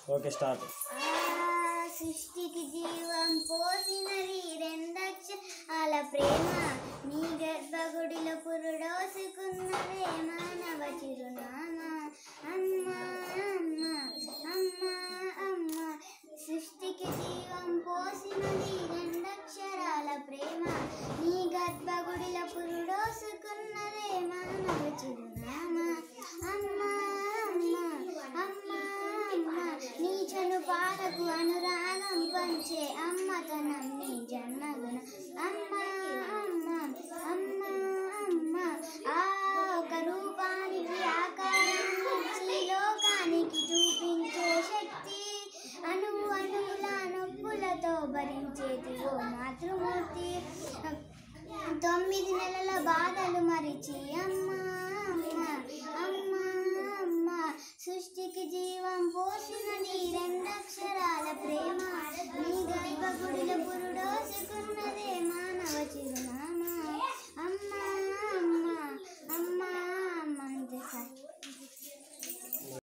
okay start ఆ సృష్టికి జీవం పోసినది రెండక్షరాల ప్రేమ నీ గర్భగుడిలో పురుడోసుకున్నదే మానవ చిరునామా అమ్మా అమ్మా అమ్మా అమ్మా సృష్టికి జీవం పోసినది రెండక్షరాల ప్రేమ నీ గర్భగుడిలో పురుడోసుకున్నదే మానవ చిరునామా అమ్మా అమ్మా అమ్మా అమ్మా నీ చను పాలకు అనురాగం పంచే అమ్మతనం నీ జన్మగుణ అమ్మా అమ్మా అమ్మా అమ్మా ఆ ఒక రూపానికి ఆకారం ఇచ్చి లోకానికి చూపించే శక్తి అణు అణువుల నొప్పులతో భరించేది ఓ మాతృమూర్తి తొమ్మిది నెలల బాధలు మరిచి అమ్మా అమ్మా అమ్మా అమ్మా సృష్టికి జీవం పోసిన నీ రెండక్షరాల ప్రేమ నీ గర్భగుడిలో పురుడోసుకున్నదే మా